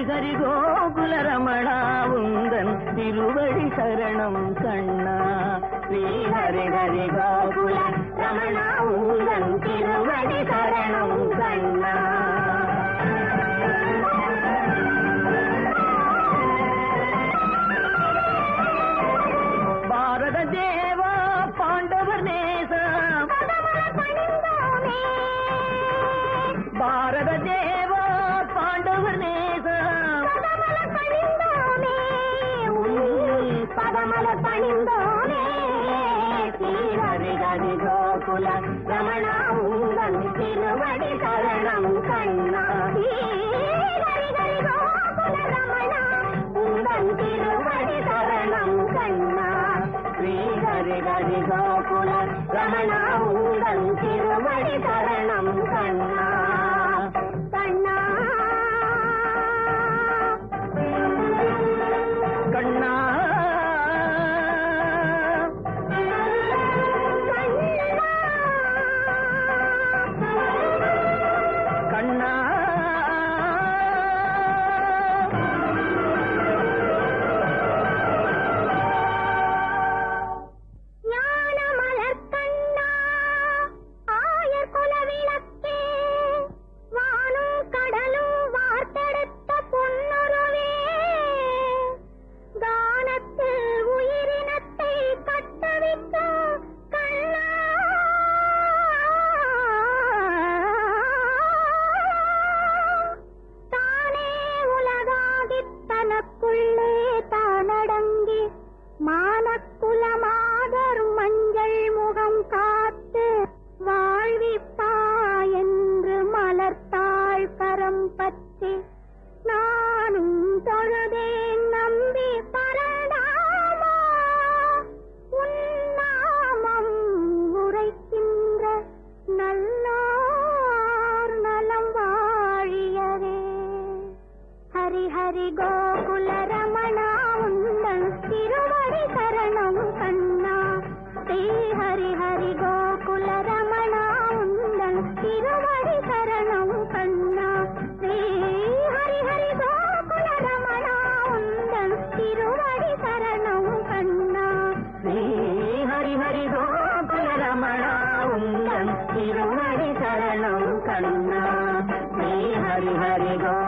ஹரி கோகுல ரமணா உந்தன் திருவடி சரணம் கண்ணா ஸ்ரீ ஹரி ஹரி கோகுல ரமணா உந்தன் திருவடி சரணம் கண்ணா பாரத தேவா பாண்டவர் நேசம் பாரத தேவா பாண்டவர் நேசம் பதமல பணிந்தோனே ஸ்ரீஹரி ஹரி கோகுல ரமணா உந்தன் திருவடி சரணம் கண்ணா ஸ்ரீஹரி ஹரி கோகுல ரமணா உந்தன் திருவடி சரணம் கண்ணா ஸ்ரீஹரி ஹரி கோகுல ரமணா உந்தன் திருவடி சரணம் கண்ணா கண்ணா கண்ணா கண்ணா ஞானமலர்க்கண்ணா, ஆயர் குலவிளக்கே, வானும் கடலும் வார்த்தெடுத்த பொன்னுருவே, தானத்தில் உயிரினத்தை கட்டவிக்கும் கண்ணா. தானே உலகாகித் தனக்குள்ளே தானடங்கி மானக்குலமாதர் மஞ்சள் முகம் காத்து வாழ்விப்பா என்று மலர்த்தாள் கரம் பற்றி நானும் தொழுதேன் நம்பி பரண்டாமா உன்னாமம் உரைக்கின்ற நல்லார் நலம் வாழியவே ஹரி ஹரி கோகுல ரமணா உந்தன் திருவடி சரணம் கண்ணா ஸ்ரீ ஹரி ஹரி கோகுல ரமணா உந்தன் திருவடி சரணம் கண்ணா ஸ்ரீ ஹரி ஹரி கோகுல ரமணா உந்தன் திருவடி சரணம் கண்ணா ஸ்ரீ ஹரி ஹரி கோகுல ரமணா உந்தன் திருவடி சரணம் கண்ணா ஸ்ரீ ஹரி ஹரி கோ